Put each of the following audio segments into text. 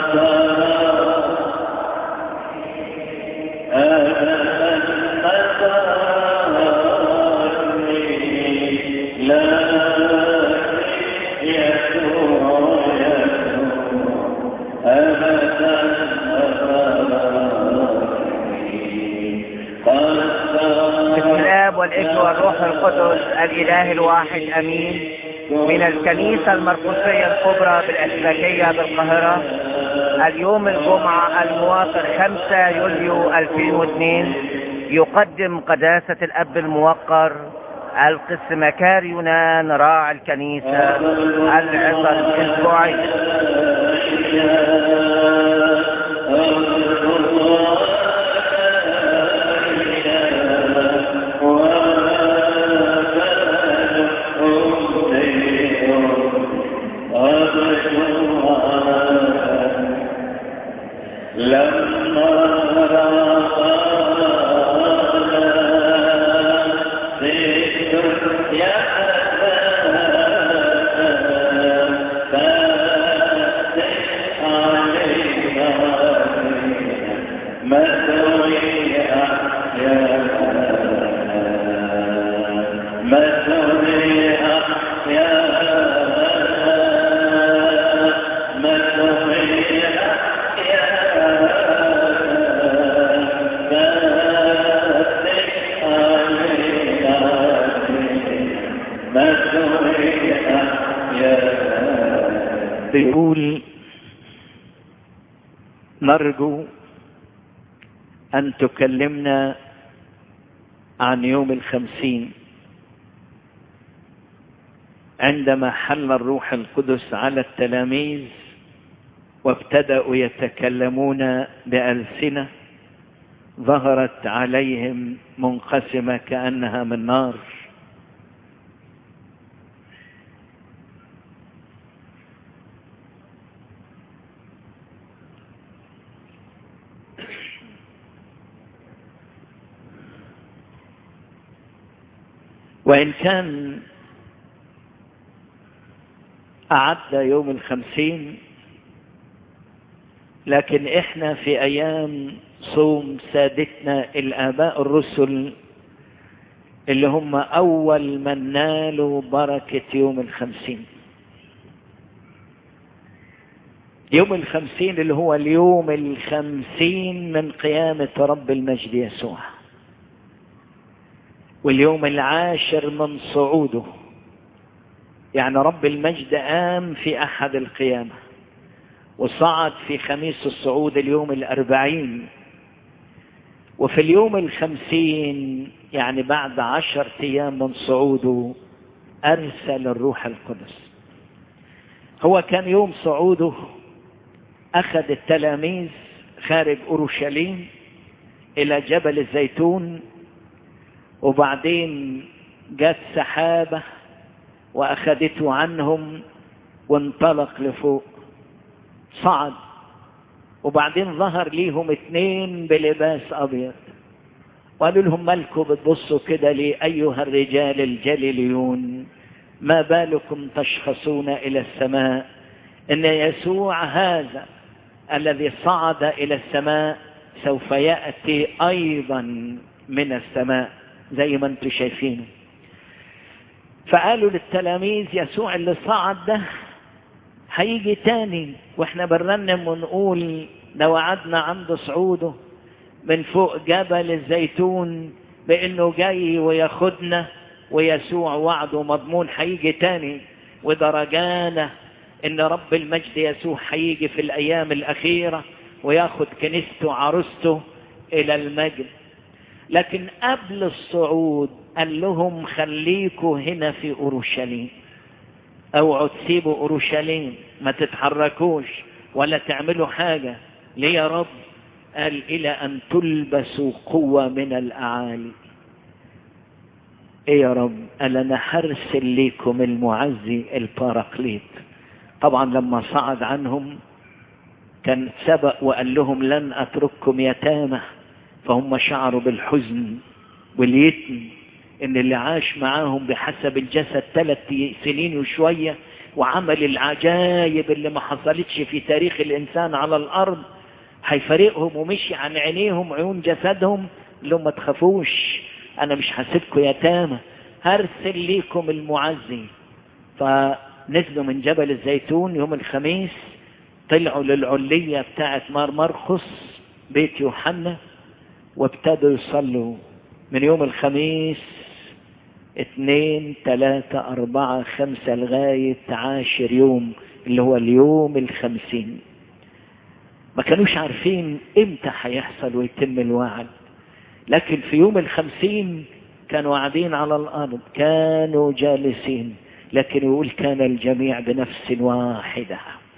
والابن والروح القدس الاله الواحد امين من الكنيسة المرقسية الكبرى بالأسبكية بالقاهرة اليوم الجمعة الموافق 5 يوليو 2002 يقدم قداسة الأب الموقر القس مكار يونان راعي الكنيسة العظة الأسبوعية بيقول نرجو أن تكلمنا عن يوم الخمسين عندما حل الروح القدس على التلاميذ وابتدأوا يتكلمون بألسنة ظهرت عليهم منقسمة كأنها من نار وإن كان أعد يوم الخمسين لكن إحنا في أيام صوم سادتنا الآباء الرسل اللي هم أول من نالوا بركة يوم الخمسين يوم الخمسين اللي هو اليوم الخمسين من قيامة رب المجد يسوع واليوم العاشر من صعوده يعني رب المجد قام في أحد القيامة وصعد في خميس الصعود اليوم الأربعين وفي اليوم الخمسين يعني بعد عشر أيام من صعوده أرسل الروح القدس هو كان يوم صعوده أخذ التلاميذ خارج أورشليم إلى جبل الزيتون وبعدين جت سحابة وأخذته عنهم وانطلق لفوق صعد وبعدين ظهر ليهم اتنين بلباس أبيض وقالوا لهم مالكم بتبصوا كده ليه أيها الرجال الجليليون ما بالكم تشخصون إلى السماء إن يسوع هذا الذي صعد إلى السماء سوف يأتي أيضا من السماء زي ما انتم شايفينه فقالوا للتلاميذ يسوع اللي صعد ده هيجي تاني واحنا بنرنم ونقول ده وعدنا عند صعوده من فوق جبل الزيتون بانه جاي وياخدنا ويسوع وعده مضمون هيجي تاني وده رجانا ان رب المجد يسوع هيجي في الايام الاخيره وياخد كنيسته عروسته الى المجد لكن قبل الصعود قال لهم خليكوا هنا في اورشليم اوعوا تسيبوا اورشليم ما تتحركوش ولا تعملوا حاجه ليه يا رب قال الى ان تلبسوا قوه من الاعالي ايه يا رب قال انا هرسل لكم المعزي الباراكليت طبعا لما صعد عنهم كان سبق وقال لهم لن اترككم يتامى فهم شعروا بالحزن واليتم ان اللي عاش معاهم بحسب الجسد ثلاث سنين وشوية وعمل العجائب اللي ما حصلتش في تاريخ الإنسان على الأرض هيفارقهم ومشي عن عينيهم عيون جسدهم لو ما تخافوش أنا مش هسيبكم يتامى هرسل ليكم المعزي فنزلوا من جبل الزيتون يوم الخميس طلعوا للعلية بتاعت مار مرخص بيت يوحنا وابتدوا يصلوا من يوم الخميس اثنين ثلاثة أربعة خمسة لغاية عاشر يوم اللي هو اليوم الخمسين ما كانوش عارفين امتى هيحصل ويتم الوعد لكن في يوم الخمسين كانوا قاعدين على الأرض كانوا جالسين لكن يقول كان الجميع بنفس واحدة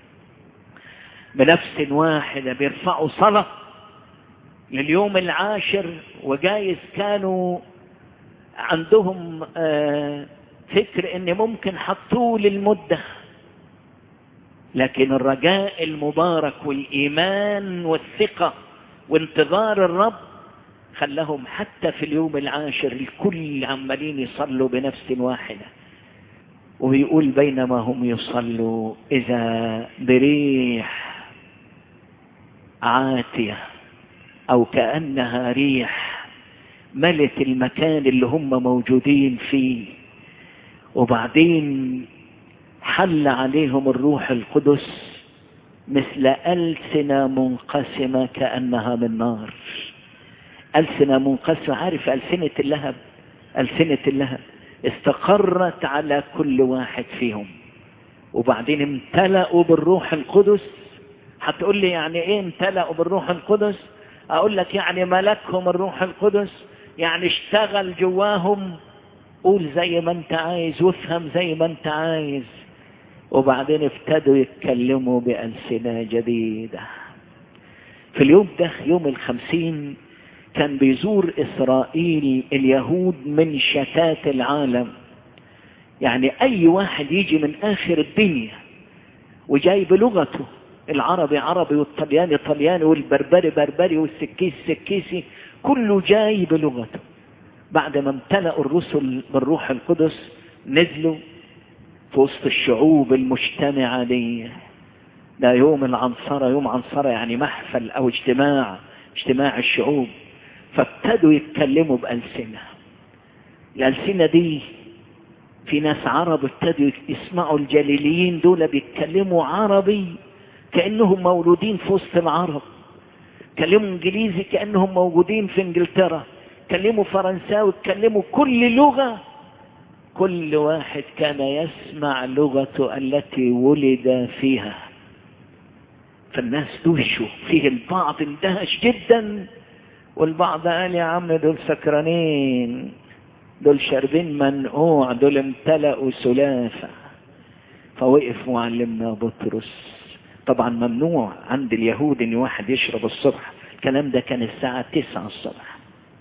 بنفس واحدة بيرفعوا صلاة لليوم العاشر وجايز كانوا عندهم فكر ان ممكن حطوه للمدة لكن الرجاء المبارك والايمان والثقة وانتظار الرب خلاهم حتى في اليوم العاشر الكل عمالين يصلوا بنفس واحدة ويقول بينما هم يصلوا إذا بريح عاتية أو كأنها ريح ملت المكان اللي هم موجودين فيه وبعدين حل عليهم الروح القدس مثل ألسنة منقسمة كأنها من نار ألسنة منقسمة عارف ألسنة اللهب ألسنة اللهب استقرت على كل واحد فيهم وبعدين امتلأوا بالروح القدس هتقول لي يعني ايه امتلأوا بالروح القدس اقول لك يعني ملكهم الروح القدس يعني اشتغل جواهم قول زي ما انت عايز وافهم زي ما انت عايز وبعدين ابتدوا يتكلموا بألسنة جديدة في اليوم ده يوم الخمسين كان بيزور إسرائيل اليهود من شتات العالم يعني أي واحد يجي من آخر الدنيا وجاي بلغته العربي عربي والطلياني طلياني والبربري بربري والسكيس سكيسي كله جاي بلغته بعد ما امتلأوا الرسل بالروح القدس نزلوا في وسط الشعوب المجتمعة دي ده يوم العنصرة يوم عنصرة يعني محفل أو اجتماع اجتماع الشعوب فابتدوا يتكلموا بألسنة الألسنة دي في ناس عرب ابتدوا يسمعوا الجليليين دول بيتكلموا عربي كأنهم مولودين في وسط العرب كلموا انجليزي كأنهم موجودين في انجلترا كلموا فرنساوي كلموا كل لغة كل واحد كان يسمع لغته التي ولد فيها فالناس دوشوا فيه البعض اندهش جدا والبعض قال يا عم دول سكرانين دول شاربين منقوع دول امتلأوا سلافة فوقف معلمنا بطرس طبعا ممنوع عند اليهود ان واحد يشرب الصبح الكلام ده كان الساعة تسعة الصبح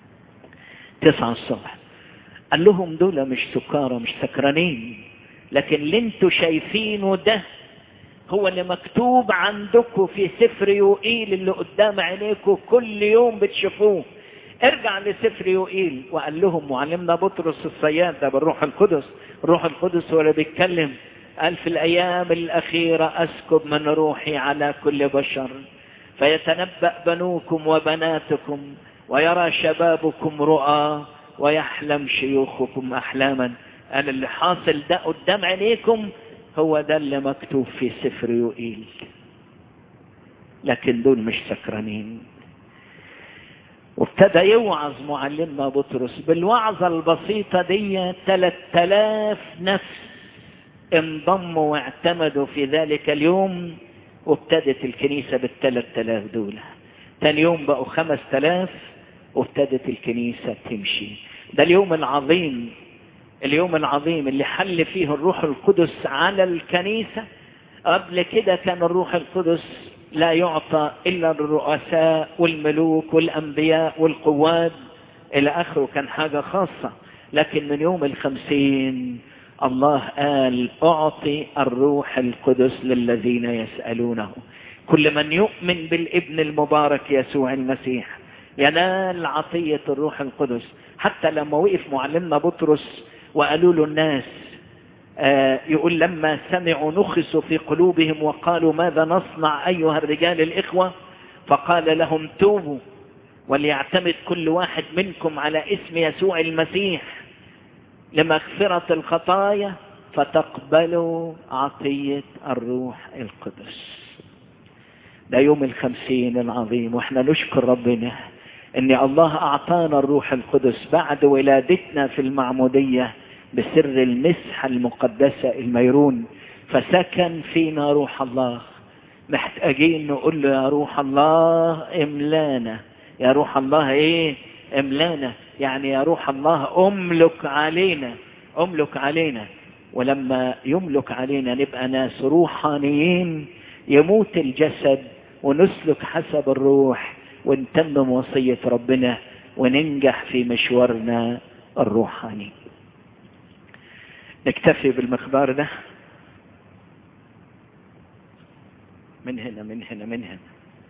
تسعة الصبح قال لهم دول مش سكارى مش سكرانين لكن اللي انتوا شايفينه ده هو اللي مكتوب عندكم في سفر يوئيل اللي قدام عينيكم كل يوم بتشوفوه ارجع لسفر يوئيل وقال لهم معلمنا بطرس الصياد ده بالروح القدس الروح القدس هو اللي بيتكلم قال في الأيام الأخيرة أسكب من روحي على كل بشر فيتنبأ بنوكم وبناتكم ويرى شبابكم رؤى ويحلم شيوخكم أحلاما قال اللي حاصل ده قدام عينيكم هو ده اللي مكتوب في سفر يوئيل لكن دول مش سكرانين وابتدى يوعظ معلمنا بطرس بالوعظة البسيطة دي 3000 نفس انضموا واعتمدوا في ذلك اليوم وابتدت الكنيسة بالثلاث تلاف دول تاني يوم بقوا خمس تلاف وابتدت الكنيسة تمشي ده اليوم العظيم اليوم العظيم اللي حل فيه الروح القدس على الكنيسة قبل كده كان الروح القدس لا يعطى إلا الرؤساء والملوك والأنبياء والقواد إلى آخره كان حاجة خاصة لكن من يوم الخمسين الله قال أعطي الروح القدس للذين يسألونه كل من يؤمن بالابن المبارك يسوع المسيح ينال عطية الروح القدس حتى لما وقف معلمنا بطرس وقالوا له الناس آه يقول لما سمعوا نخسوا في قلوبهم وقالوا ماذا نصنع أيها الرجال الإخوة فقال لهم توبوا وليعتمد كل واحد منكم على اسم يسوع المسيح لمغفرة الخطايا فتقبلوا عطية الروح القدس ده يوم الخمسين العظيم واحنا نشكر ربنا ان الله اعطانا الروح القدس بعد ولادتنا في المعمودية بسر المسحة المقدسة الميرون فسكن فينا روح الله محتاجين نقول له يا روح الله املانا يا روح الله ايه املانا يعني يا روح الله املك علينا املك علينا ولما يملك علينا نبقى ناس روحانيين يموت الجسد ونسلك حسب الروح ونتمم وصية ربنا وننجح في مشوارنا الروحاني نكتفي بالمقدار ده من هنا من هنا من هنا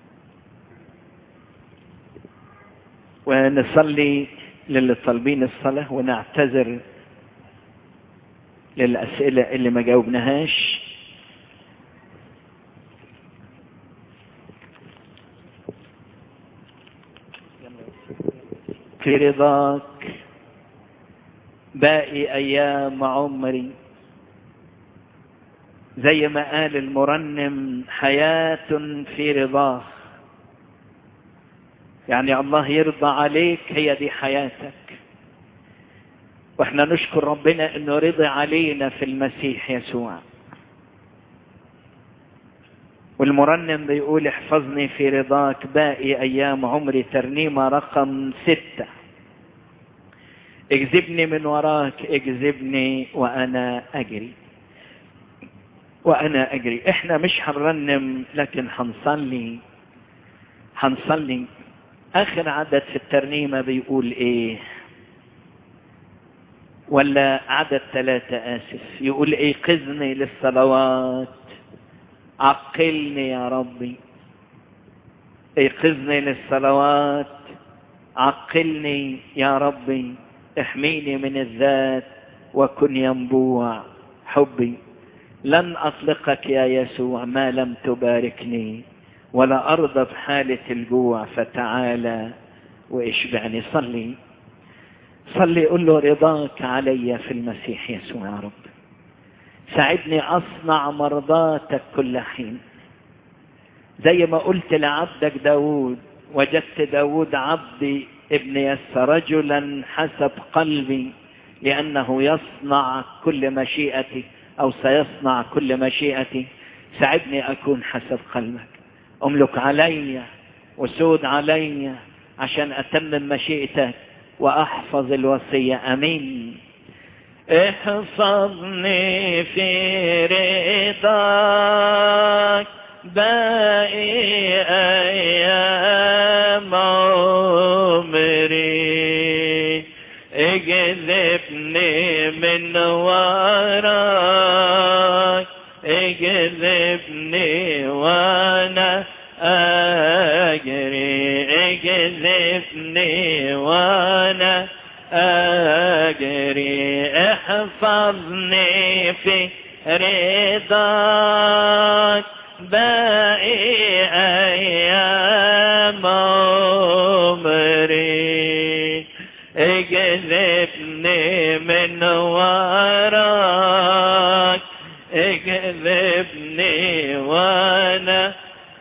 ونصلي للي طالبين الصلاة ونعتذر للأسئلة اللي ما جاوبناهاش في رضاك باقي أيام عمري زي ما قال المرنم حياة في رضاه يعني الله يرضى عليك هي دي حياتك واحنا نشكر ربنا انه رضي علينا في المسيح يسوع والمرنم بيقول احفظني في رضاك باقي ايام عمري ترنيمة رقم ستة اجذبني من وراك اجذبني وانا اجري وانا اجري احنا مش هنرنم لكن هنصلي هنصلي اخر عدد في الترنيمة بيقول ايه ولا عدد ثلاثة اسف يقول ايقظني للصلوات عقلني يا ربي ايقظني للصلوات عقلني يا ربي احميني من الذات وكن ينبوع حبي لن اطلقك يا يسوع ما لم تباركني ولا ارضى بحالة الجوع فتعالى واشبعني صلي صلي قل له رضاك علي في المسيح يسوع يا رب ساعدني اصنع مرضاتك كل حين زي ما قلت لعبدك داود وجدت داود عبدي ابن يس رجلا حسب قلبي لانه يصنع كل مشيئتي او سيصنع كل مشيئتي ساعدني اكون حسب قلبك املك علي وسود علي عشان اتمم مشيئتك واحفظ الوصية امين احفظني في رضاك باقي ايام عمري اجذبني من وراك اجذبني وانا اجري اجذبني وانا اجري احفظني في رضاك باقي ايام عمري اجذبني من وراك اجذبني وانا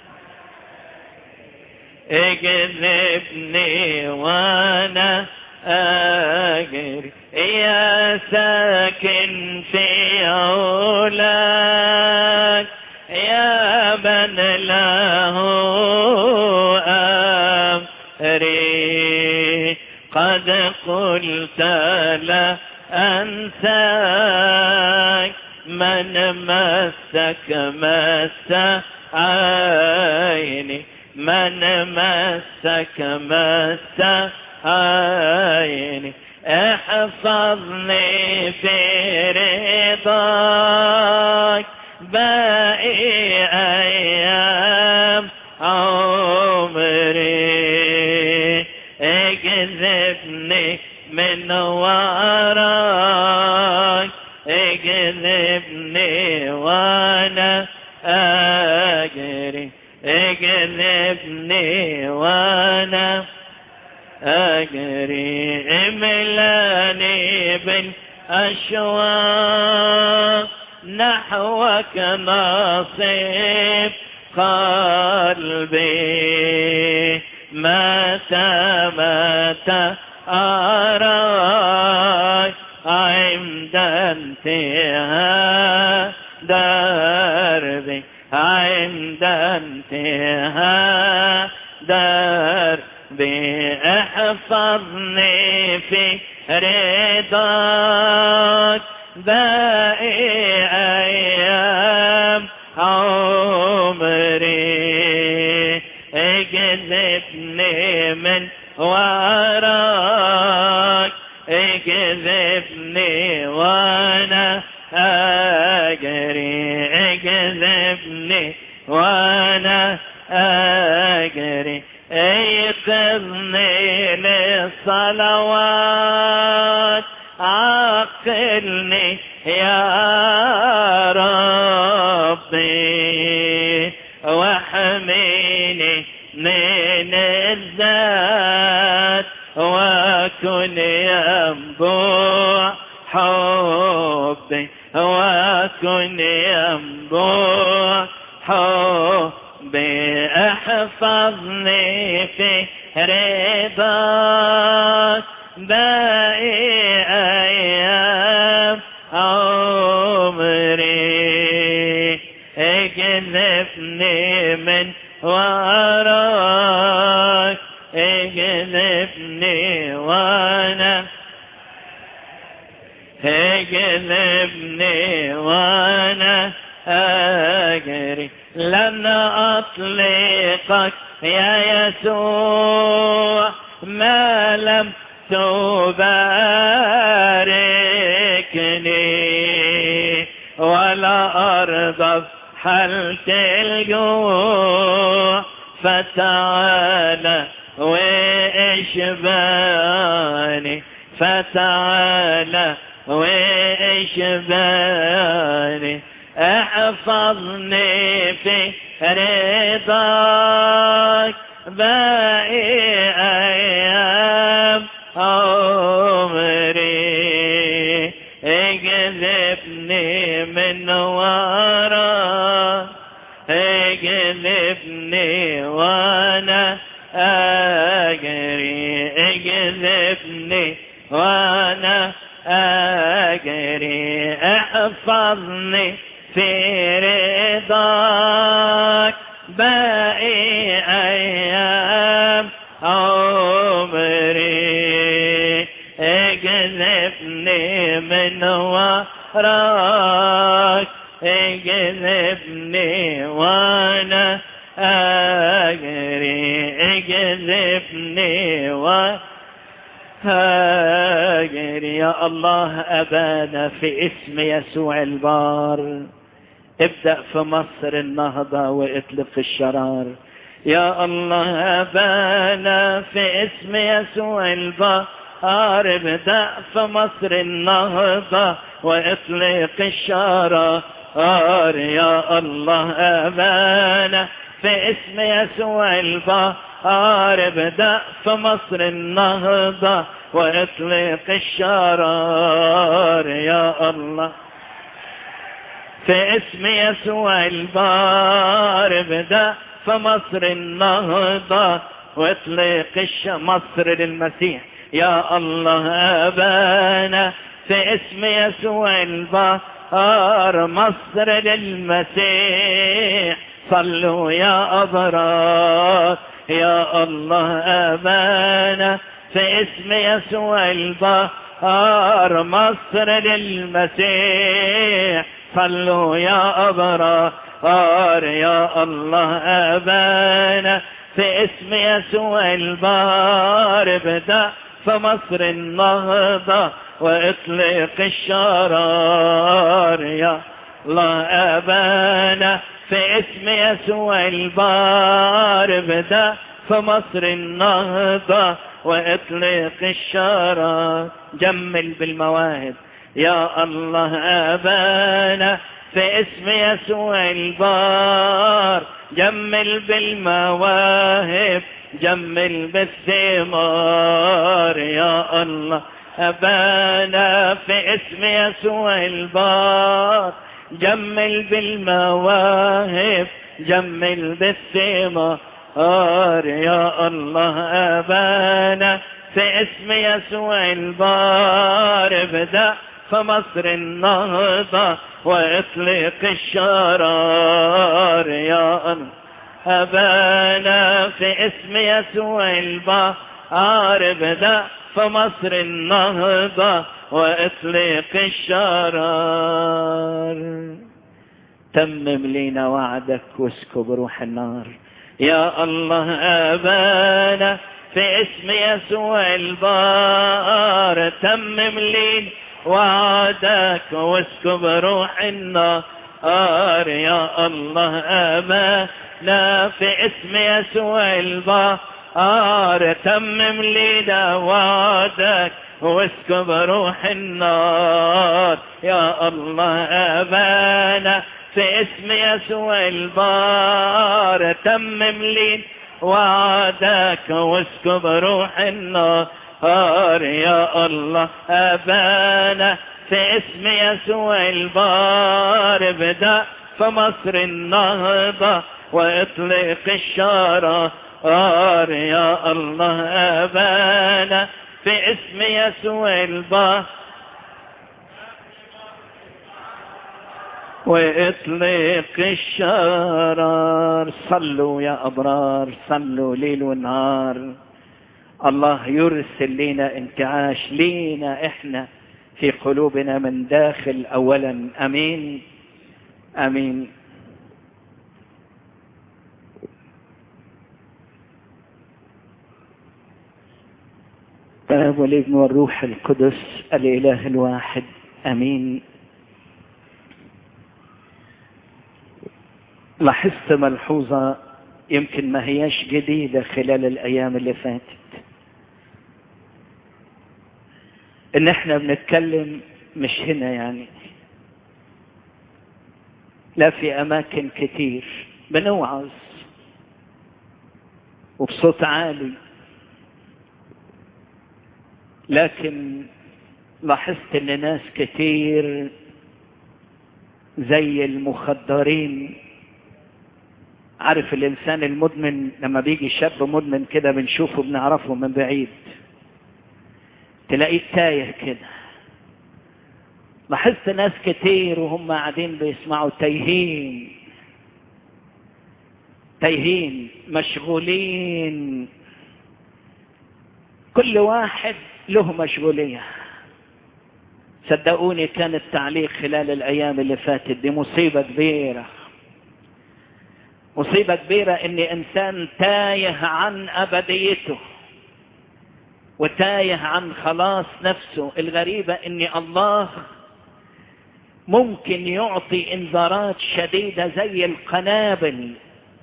اجذبني وانا اجري يا ساكن في علاك يا من له امري قد قلت لا انساك من مسك مس عيني من مسك مس عيني احفظني في رضاك باقي ايام عمري اجذبني من وراك اجذبني اجذبني وانا اجري اجذبني وانا اجري املاني بالاشواق نحوك نصيب قلبي متى متى أراك عند انتهاء دربي عند انتهاء دربي احفظني في رضاك باقي ايام عمري اجذبني من وراك اجذبني وانا اجري اجذبني وانا اجري ايقظني للصلوات عقلني يا ربي واحميني من الذات وكن ينبوع حبي وكن ينبوع حبي احفظني في رضاك باقي ايام عمري اجذبني من وراك اجذبني وانا اجذبني وانا اجري لن اطلقك يا يسوع ما لم تباركني ولا ارضى حالة الجوع فتعالى واشباني فتعالى واشباني احفظني في رضاك باقي ايام عمري اجذبني من وراك اجذبني وانا اجري اجذبني وانا اجري احفظني في رضاك باقي ايام عمري اجذبني من وراك اجذبني وانا اجري اجذبني واجري يا الله ابانا في اسم يسوع البار ابدأ في مصر النهضة واطلق الشرار يا الله ابانا في اسم يسوع البار ابدأ في مصر النهضة واطلق الشرار يا الله ابانا في اسم يسوع البار ابدأ في مصر النهضة واطلق الشرار يا الله في اسم يسوع البار ابدأ في مصر النهضة واطلق الش مصر للمسيح يا الله ابانا في اسم يسوع البار مصر للمسيح صلوا يا أبرار يا الله أبانا في اسم يسوع البار مصر للمسيح صلوا يا أبرار يا الله أبانا في اسم يسوع البار ابدأ فمصر النهضة واطلق الشرار يا الله أبانا في اسم يسوع البار ابدأ فمصر النهضة واطلق الشرار جمل بالمواهب يا الله أبانا في اسم يسوع البار جمل بالمواهب جمل بالثمار يا الله أبانا في اسم يسوع البار جمل بالمواهب جمل بالثمار يا الله أبانا في اسم يسوع البار ابدأ فمصر النهضة واطلق الشرار يا الله أبانا في اسم يسوع البار ابدأ فمصر النهضة واطلق الشرار تمم لينا وعدك واسكب روح النار يا الله أبانا في اسم يسوع البار تمم لينا وعدك واسكب روح النار يا الله أبانا في اسم يسوع البار تمم لينا وعدك واسكب روح النار يا الله أبانا في اسم يسوع البار تمم لي وعدك واسكب روح النار يا الله أبانا في اسم يسوع البار ابدأ فمصر النهضة واطلق الشرار يا الله أبانا في اسم يسوع البار واطلق الشرار صلوا يا أبرار صلوا ليل ونهار الله يرسل لنا انتعاش لينا احنا في قلوبنا من داخل اولا امين امين الاب والابن والروح القدس الاله الواحد امين لاحظت ملحوظه يمكن ما هياش جديده خلال الايام اللي فاتت ان احنا بنتكلم مش هنا يعني لا في اماكن كتير بنوعظ وبصوت عالي لكن لاحظت ان ناس كتير زي المخدرين عارف الانسان المدمن لما بيجي شاب مدمن كده بنشوفه بنعرفه من بعيد تلاقيه تايه كده لاحظت ناس كتير وهم قاعدين بيسمعوا تايهين تايهين مشغولين كل واحد له مشغولية صدقوني كان التعليق خلال الأيام اللي فاتت دي مصيبة كبيرة مصيبة كبيرة إن إنسان تايه عن أبديته وتايه عن خلاص نفسه الغريبة ان الله ممكن يعطي انذارات شديدة زي القنابل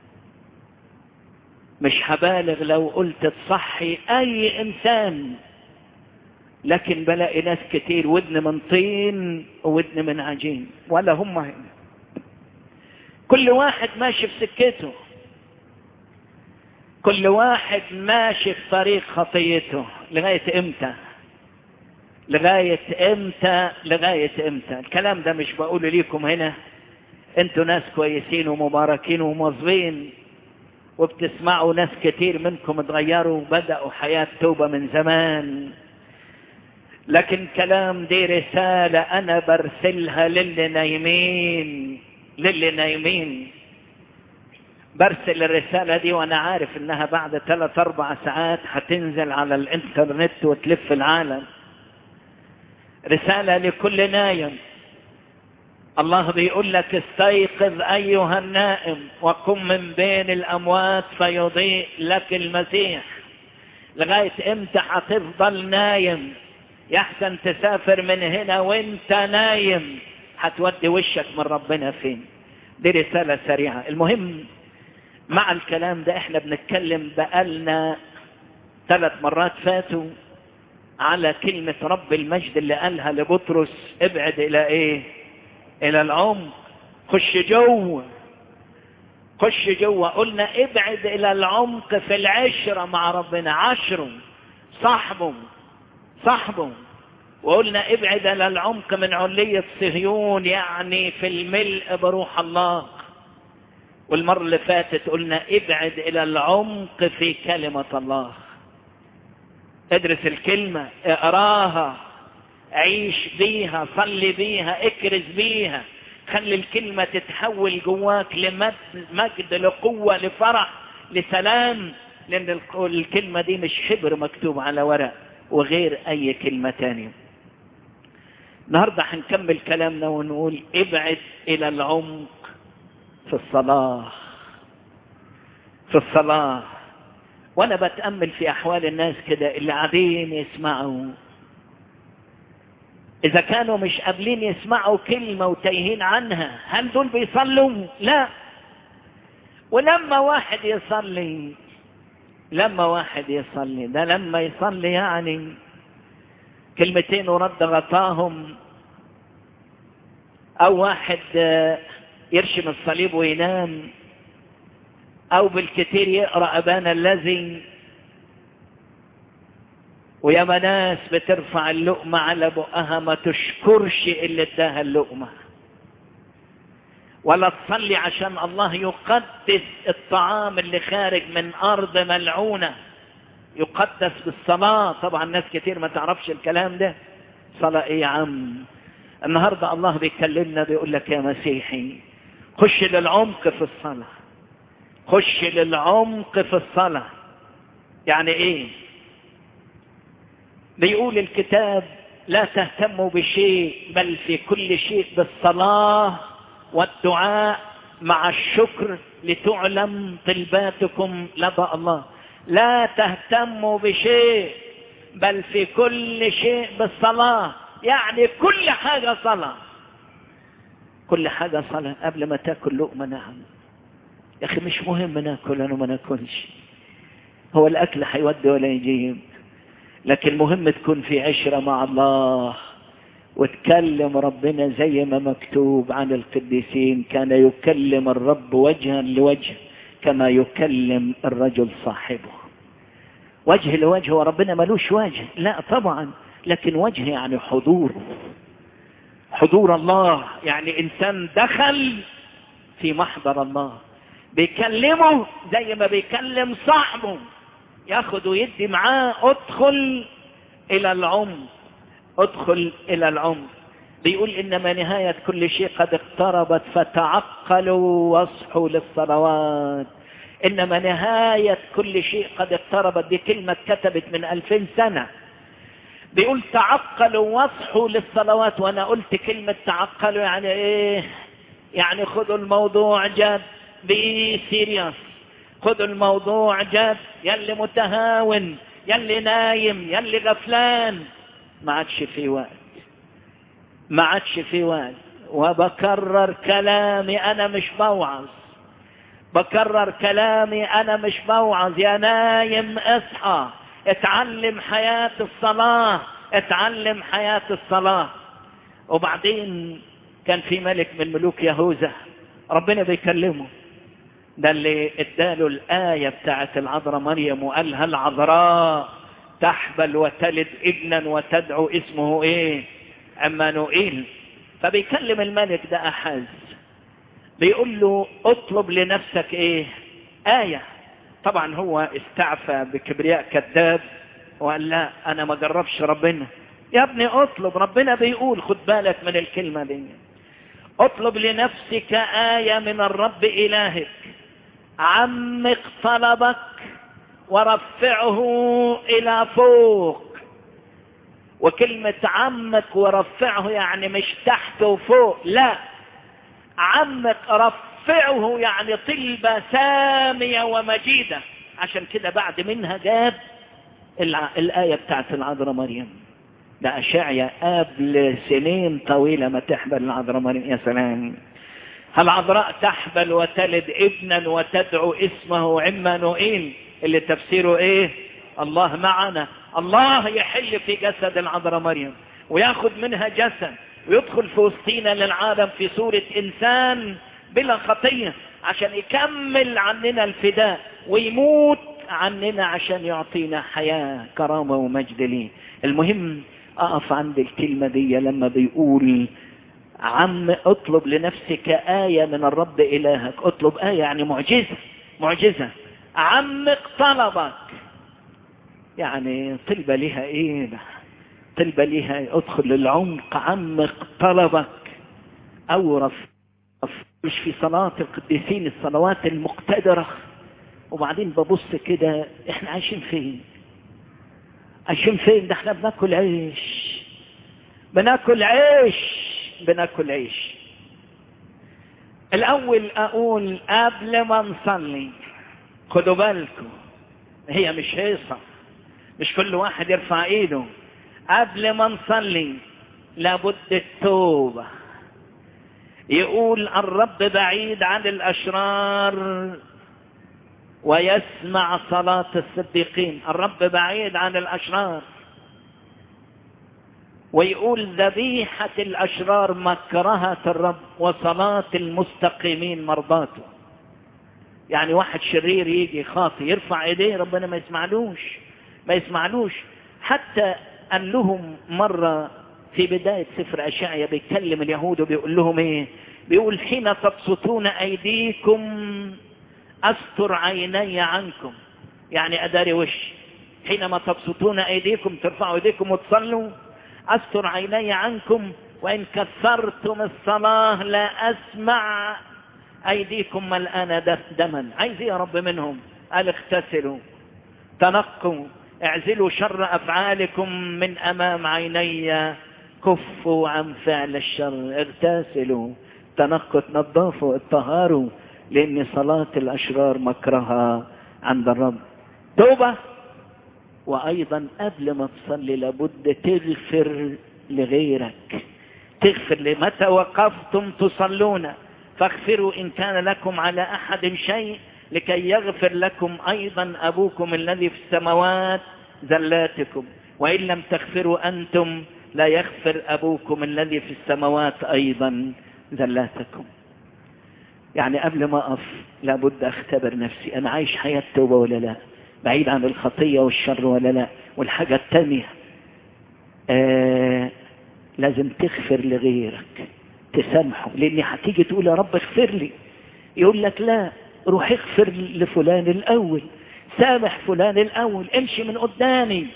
مش هبالغ لو قلت تصحي اي انسان لكن بلاقي ناس كتير ودن من طين وودن من عجين ولا هم هنا كل واحد ماشي في سكته كل واحد ماشي في طريق خطيته لغاية امتى لغاية امتى لغاية امتى الكلام ده مش بقوله ليكم هنا انتوا ناس كويسين ومباركين ومواظبين وبتسمعوا ناس كتير منكم اتغيروا وبدأوا حياة توبة من زمان لكن كلام دي رسالة أنا برسلها للي نايمين للي نايمين برسل الرسالة دي وأنا عارف إنها بعد ثلاث أربع ساعات هتنزل على الإنترنت وتلف العالم رسالة لكل نايم الله بيقول لك استيقظ أيها النائم وقم من بين الأموات فيضيء لك المسيح لغاية إمتى هتفضل نايم يحسن تسافر من هنا وانت نايم هتودي وشك من ربنا فين دي رسالة سريعة المهم مع الكلام ده احنا بنتكلم بقالنا ثلاث مرات فاتوا على كلمة رب المجد اللي قالها لبطرس ابعد الى ايه الى العمق خش جوه خش جوه قلنا ابعد الى العمق في العشرة مع ربنا عشره صاحبه صاحبه وقلنا ابعد الى العمق من علية صهيون يعني في الملء بروح الله والمرة اللي فاتت قلنا ابعد الى العمق في كلمة الله ادرس الكلمة اقراها عيش بيها صلي بيها اكرز بيها خلي الكلمة تتحول جواك لمجد لقوة لفرح لسلام لان الكلمة دي مش حبر مكتوب على ورق وغير اي كلمة تانية النهاردة هنكمل كلامنا ونقول ابعد الى العمق في الصلاة في الصلاة وانا بتأمل في احوال الناس كده اللي قاعدين يسمعوا اذا كانوا مش قابلين يسمعوا كلمة وتايهين عنها هل دول بيصلوا لا ولما واحد يصلي لما واحد يصلي ده لما يصلي يعني كلمتين ورد غطاهم او واحد يرشم الصليب وينام او بالكثير يقرا ابانا الذي وياما ناس بترفع اللقمة على بقها ما تشكرش اللي اداها اللقمة ولا تصلي عشان الله يقدس الطعام اللي خارج من أرض ملعونة يقدس بالصلاة طبعا ناس كتير ما تعرفش الكلام ده صلاة ايه يا عم النهاردة الله بيكلمنا بيقول لك يا مسيحي خش للعمق في الصلاة خش للعمق في الصلاة يعني ايه بيقول الكتاب لا تهتموا بشيء بل في كل شيء بالصلاة والدعاء مع الشكر لتعلم طلباتكم لدى الله لا تهتموا بشيء بل في كل شيء بالصلاة يعني كل حاجة صلاة كل حاجة صلاة قبل ما تاكل لقمة نعم يا أخي مش مهم ناكل أنا ما ناكلش هو الأكل هيودي ولا يجيب لكن مهم تكون في عشرة مع الله وتكلم ربنا زي ما مكتوب عن القديسين كان يكلم الرب وجها لوجه كما يكلم الرجل صاحبه وجه لوجه وربنا ملوش وجه لا طبعا لكن وجه يعني حضور حضور الله يعني انسان دخل في محضر الله بيكلمه زي ما بيكلم صاحبه ياخد ويدي معاه ادخل الى العمق ادخل الى العمق بيقول انما نهاية كل شيء قد اقتربت فتعقلوا واصحوا للصلوات انما نهاية كل شيء قد اقتربت دي كلمة كتبت من الفين سنة بيقول تعقلوا واصحوا للصلوات وانا قلت كلمة تعقلوا يعني ايه يعني خذوا الموضوع جد بي سيريس خذوا الموضوع جد يلي متهاون يلي نايم يلي غفلان ما عادش في وقت ما عادش في وقت وبكرر كلامي انا مش بوعظ بكرر كلامي انا مش بوعظ يا نايم اصحى اتعلم حياة الصلاة اتعلم حياة الصلاة وبعدين كان في ملك من ملوك يهوذا ربنا بيكلمه ده اللي اداله الآية بتاعت العذراء مريم وقالها العذراء تحبل وتلد ابنا وتدعو اسمه ايه عمانوئيل فبيكلم الملك ده أحاز بيقول له اطلب لنفسك ايه آية طبعا هو استعفى بكبرياء كذاب وقال لا انا ما جربش ربنا يا ابني اطلب ربنا بيقول خد بالك من الكلمة دي اطلب لنفسك آية من الرب إلهك عمق طلبك ورفعه إلى فوق وكلمة عمق ورفعه يعني مش تحت وفوق لا عمق رفعه يعني طلبة سامية ومجيدة عشان كده بعد منها جاب الآية بتاعت العذراء مريم ده أشعيا قبل سنين طويلة ما تحبل العذراء مريم يا سلام العذراء تحبل وتلد ابنا وتدعو اسمه عمانوئيل اللي تفسيره ايه الله معنا الله يحل في جسد العذراء مريم وياخذ منها جسد ويدخل في وسطينا للعالم في صورة إنسان بلا خطية عشان يكمل عننا الفداء ويموت عننا عشان يعطينا حياة كرامة ومجد ليه المهم أقف عند الكلمة دي لما بيقول عم اطلب لنفسك آية من الرب إلهك اطلب آية يعني معجزة معجزة عمق طلبك يعني طلبة لها ايه طلبة لها ادخل للعمق عمق طلبك اورف مش في صلاة القديسين الصلوات المقتدرة وبعدين ببص كده احنا عايشين فين عايشين فين ده احنا بناكل عيش بناكل عيش بناكل عيش الاول اقول قبل ما نصلي خدوا بالكم هي مش هيصة مش كل واحد يرفع ايده قبل ما نصلي لابد التوبة يقول الرب بعيد عن الاشرار ويسمع صلاة الصديقين الرب بعيد عن الاشرار ويقول ذبيحة الاشرار مكرهة الرب وصلاة المستقيمين مرضاته يعني واحد شرير يجي خاطي يرفع ايديه ربنا ما يسمعلوش ما يسمعلوش حتى قال لهم مرة في بداية سفر أشعيا بيتكلم اليهود وبيقول لهم ايه بيقول حين تبسطون ايديكم استر عيني عنكم يعني اداري وش حينما تبسطون ايديكم ترفعوا ايديكم وتصلوا استر عيني عنكم وان كثرتم الصلاة لا اسمع ايديكم ملآنة دما عايز يا رب منهم قال اغتسلوا تنقوا اعزلوا شر افعالكم من امام عيني كفوا عن فعل الشر اغتسلوا تنقوا تنظفوا اتطهروا لان صلاة الاشرار مكرها عند الرب توبة وايضا قبل ما تصلي لابد تغفر لغيرك تغفر لمتى وقفتم تصلون فاغفروا ان كان لكم على احد شيء لكي يغفر لكم ايضا ابوكم الذي في السماوات زلاتكم وان لم تغفروا انتم لا يغفر ابوكم الذي في السماوات ايضا زلاتكم يعني قبل ما اقف لابد اختبر نفسي انا عايش حياة توبة ولا لا بعيد عن الخطية والشر ولا لا والحاجة التانية آه لازم تغفر لغيرك تسامحه لاني هتيجي تقول يا رب اغفر لي يقول لك لا روح اغفر لفلان الاول سامح فلان الاول امشي من قدامي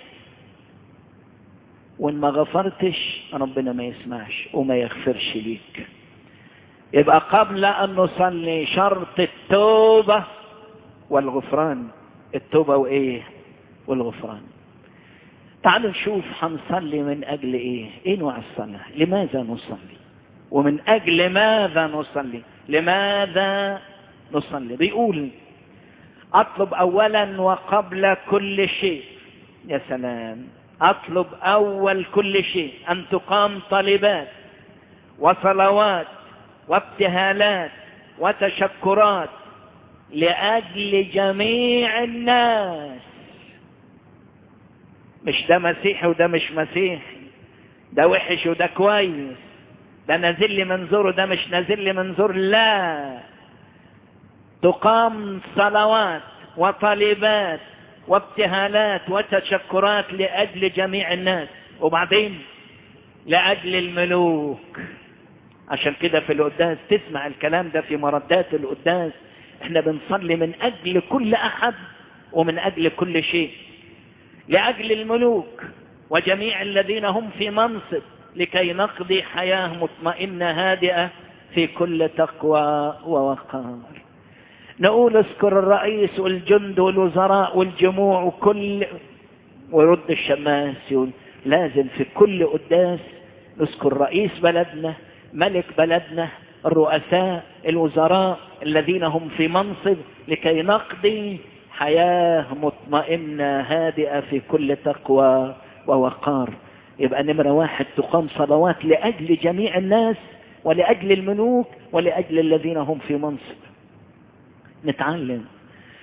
وان ما غفرتش ربنا ما يسمعش وما يغفرش ليك يبقى قبل ان نصلي شرط التوبة والغفران التوبة وايه والغفران تعالوا نشوف هنصلي من اجل ايه ايه نوع الصلاة لماذا نصلي ومن اجل ماذا نصلي لماذا نصلي بيقول اطلب اولا وقبل كل شيء يا سلام اطلب اول كل شيء ان تقام طالبات وصلوات وابتهالات وتشكرات لاجل جميع الناس مش ده مسيحي وده مش مسيحي ده وحش وده كويس ده نازل لي منظور وده مش نازل لي منظور لا تقام صلوات وطالبات وابتهالات وتشكرات لأجل جميع الناس وبعدين لأجل الملوك عشان كده في القداس تسمع الكلام ده في مردات القداس احنا بنصلي من أجل كل أحد ومن أجل كل شيء لأجل الملوك وجميع الذين هم في منصب لكي نقضي حياة مطمئنة هادئة في كل تقوى ووقار نقول اذكر الرئيس والجند والوزراء والجموع وكل ويرد الشماس يقول لازم في كل قداس نذكر رئيس بلدنا ملك بلدنا الرؤساء الوزراء الذين هم في منصب لكي نقضي حياة مطمئنة هادئة في كل تقوى ووقار يبقى نمرة واحد تقام صلوات لأجل جميع الناس ولأجل الملوك ولأجل الذين هم في منصب نتعلم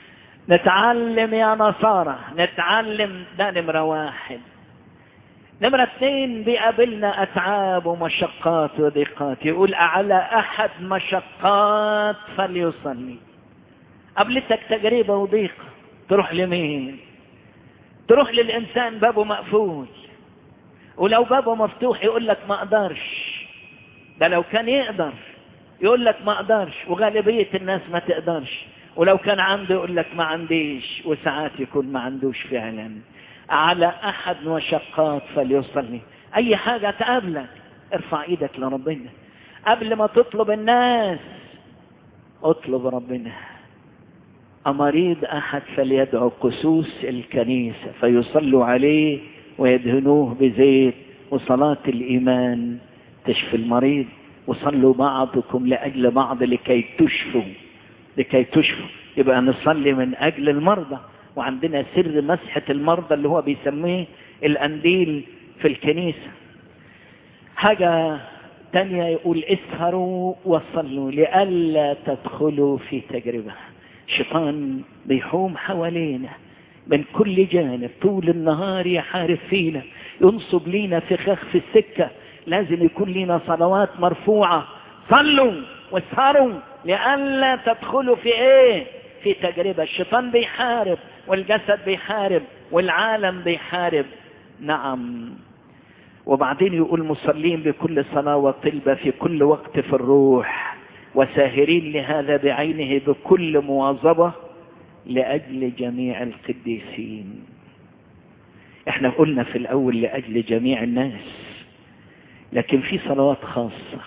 نتعلم يا نصارى نتعلم ده نمرة واحد نمرة اثنين بيقابلنا أتعاب ومشقات وضيقات يقول على أحد مشقات فليصلي قابلتك تجربة وضيقة تروح لمين تروح للإنسان بابه مقفول ولو بابه مفتوح يقول لك ما أقدرش ده لو كان يقدر يقول لك ما أقدرش وغالبية الناس ما تقدرش ولو كان عنده يقول لك ما عنديش وساعات يكون ما عندوش فعلا على أحد مشقات فليصلي أي حاجة تقابلك ارفع ايدك لربنا قبل ما تطلب الناس اطلب ربنا أمريض أحد فليدعو قسوس الكنيسة فيصلوا عليه ويدهنوه بزيت وصلاة الإيمان تشفي المريض وصلوا بعضكم لأجل بعض لكي تشفوا لكي تشفوا يبقى نصلي من أجل المرضى وعندنا سر مسحة المرضى اللي هو بيسميه الأنديل في الكنيسة حاجة تانية يقول اسهروا وصلوا لئلا تدخلوا في تجربة شيطان بيحوم حوالينا من كل جانب طول النهار يحارب فينا ينصب لينا فخاخ في السكة لازم يكون لنا صلوات مرفوعة صلوا واسهروا لئلا تدخلوا في ايه في تجربة الشيطان بيحارب والجسد بيحارب والعالم بيحارب نعم وبعدين يقول مصلين بكل صلاة وطلبة في كل وقت في الروح وساهرين لهذا بعينه بكل مواظبة لأجل جميع القديسين احنا قلنا في الأول لأجل جميع الناس لكن في صلوات خاصة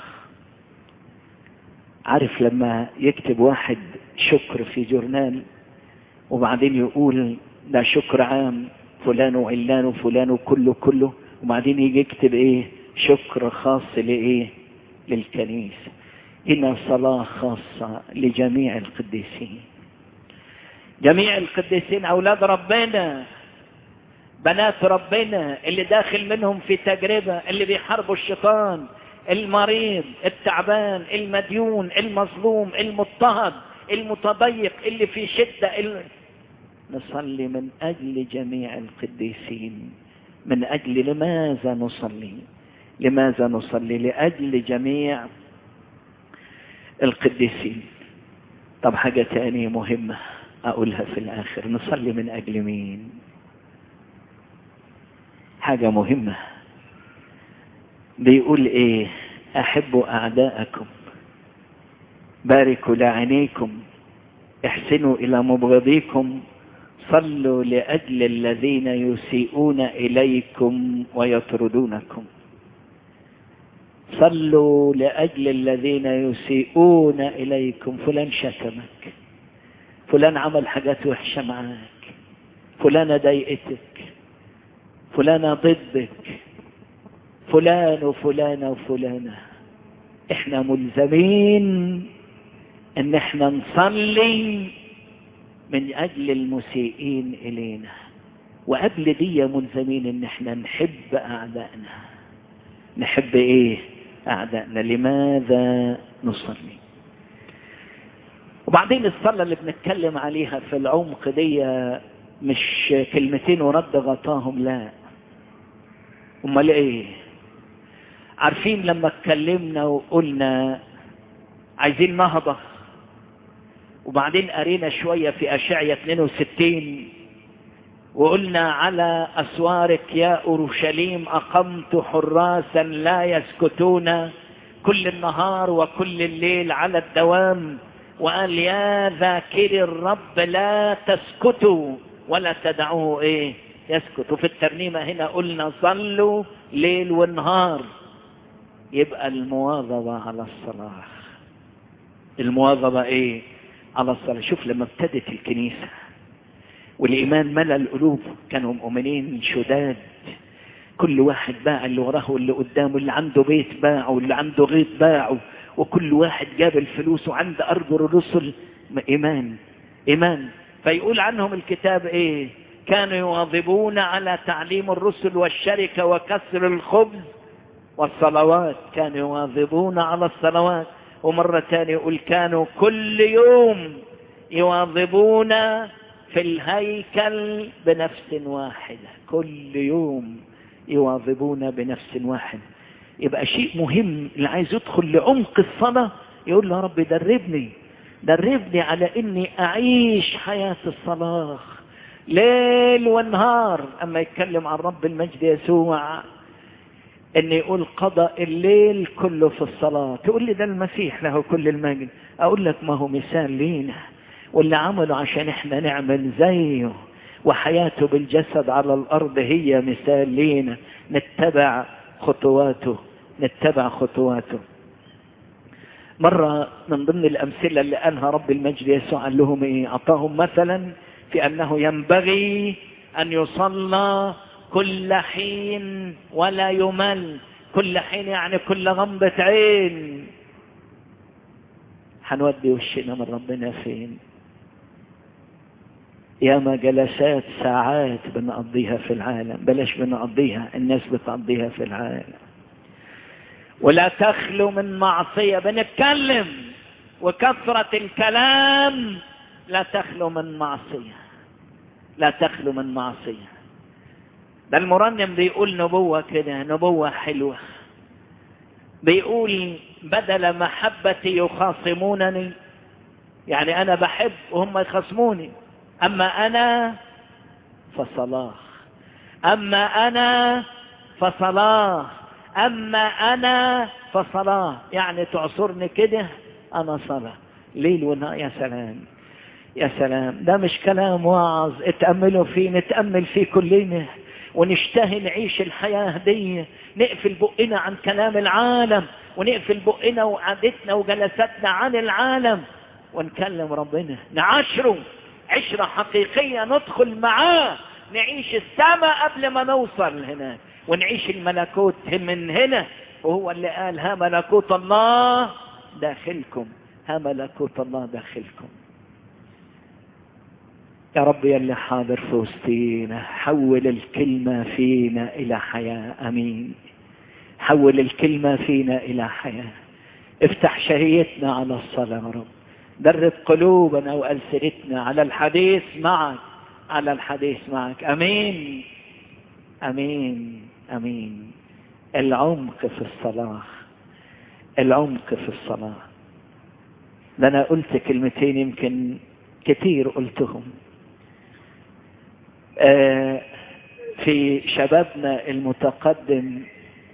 عارف لما يكتب واحد شكر في جورنال وبعدين يقول ده شكر عام فلان وعلان وفلان وكله كله وبعدين يجي يكتب ايه شكر خاص لايه للكنيسة هنا صلاة خاصة لجميع القديسين جميع القديسين أولاد ربنا بنات ربنا اللي داخل منهم في تجربة اللي بيحاربوا الشيطان المريض التعبان المديون المظلوم المضطهد المتضيق اللي في شدة اللي... نصلي من أجل جميع القديسين من أجل لماذا نصلي لماذا نصلي لأجل جميع القديسين طب حاجة تانية مهمة أقولها في الآخر نصلي من أجل مين حاجة مهمة بيقول إيه أحبوا أعداءكم باركوا لعينيكم احسنوا إلى مبغضيكم صلوا لأجل الذين يسيئون إليكم ويطردونكم صلوا لأجل الذين يسيئون إليكم فلان شتمك فلان عمل حاجات وحشة معاك فلانة ضايقتك فلانة ضدك فلان وفلانة وفلانة احنا ملزمين ان احنا نصلي من اجل المسيئين الينا وقبل دي ملزمين ان احنا نحب اعدائنا نحب ايه اعدائنا لماذا نصلي وبعدين الصلاة اللي بنتكلم عليها في العمق دي مش كلمتين ورد غطاهم لا امال ايه عارفين لما اتكلمنا وقلنا عايزين نهضة وبعدين قرينا شوية في أشعية 62 وقلنا على أسوارك يا أورشليم أقمت حراسا لا يسكتون كل النهار وكل الليل على الدوام وقال يا ذاكري الرب لا تسكتوا ولا تدعوه ايه يسكت وفي الترنيمة هنا قلنا صلوا ليل ونهار يبقى المواظبة على الصلاة المواظبة ايه على الصلاة شوف لما ابتدت الكنيسة والإيمان ملأ القلوب كانوا مؤمنين شداد كل واحد باع اللي وراه واللي قدامه اللي عنده بيت باعه واللي عنده غيط باعه وكل واحد جاب الفلوس وعند أرجل الرسل إيمان إيمان فيقول عنهم الكتاب إيه كانوا يواظبون على تعليم الرسل والشركة وكسر الخبز والصلوات كانوا يواظبون على الصلوات ومرة ثانية يقول كانوا كل يوم يواظبون في الهيكل بنفس واحدة كل يوم يواظبون بنفس واحدة يبقى شيء مهم اللي عايز يدخل لعمق الصلاة يقول له يا رب دربني دربني على اني اعيش حياة الصلاة ليل ونهار اما يتكلم عن رب المجد يسوع ان يقول قضى الليل كله في الصلاة تقول لي ده المسيح له كل المجد اقول لك ما هو مثال لينا واللي عمله عشان احنا نعمل زيه وحياته بالجسد على الارض هي مثال لينا نتبع خطواته نتبع خطواته مرة من ضمن الأمثلة اللي قالها رب المجد يسوع قال لهم إيه أعطاهم مثلا في أنه ينبغي أن يصلى كل حين ولا يمل كل حين يعني كل غمضة عين هنودي وشنا من ربنا فين ياما جلسات ساعات بنقضيها في العالم بلاش بنقضيها الناس بتقضيها في العالم ولا تخلو من معصية بنتكلم وكثرة الكلام لا تخلو من معصية لا تخلو من معصية ده المرنم بيقول نبوة كده نبوة حلوة بيقول بدل محبتي يخاصمونني يعني أنا بحب وهم يخاصموني أما أنا فصلاح أما أنا فصلاح أما أنا فصلاة يعني تعصرني كده أنا صلاة ليل ونهار يا سلام يا سلام ده مش كلام واعظ اتأملوا فيه نتأمل فيه كلنا ونشتهي نعيش الحياة دي نقفل بقنا عن كلام العالم ونقفل بقنا وقعدتنا وجلساتنا عن العالم ونكلم ربنا نعشره عشرة حقيقية ندخل معاه نعيش السماء قبل ما نوصل هناك ونعيش الملكوت من هنا وهو اللي قال ها ملكوت الله داخلكم ها ملكوت الله داخلكم يا رب يا اللي حاضر في وسطينا حول الكلمة فينا إلى حياة أمين حول الكلمة فينا إلى حياة افتح شهيتنا على الصلاة يا رب درب قلوبنا وألسنتنا على الحديث معك على الحديث معك أمين أمين أمين العمق في الصلاة العمق في الصلاة ده أنا قلت كلمتين يمكن كتير قلتهم آه في شبابنا المتقدم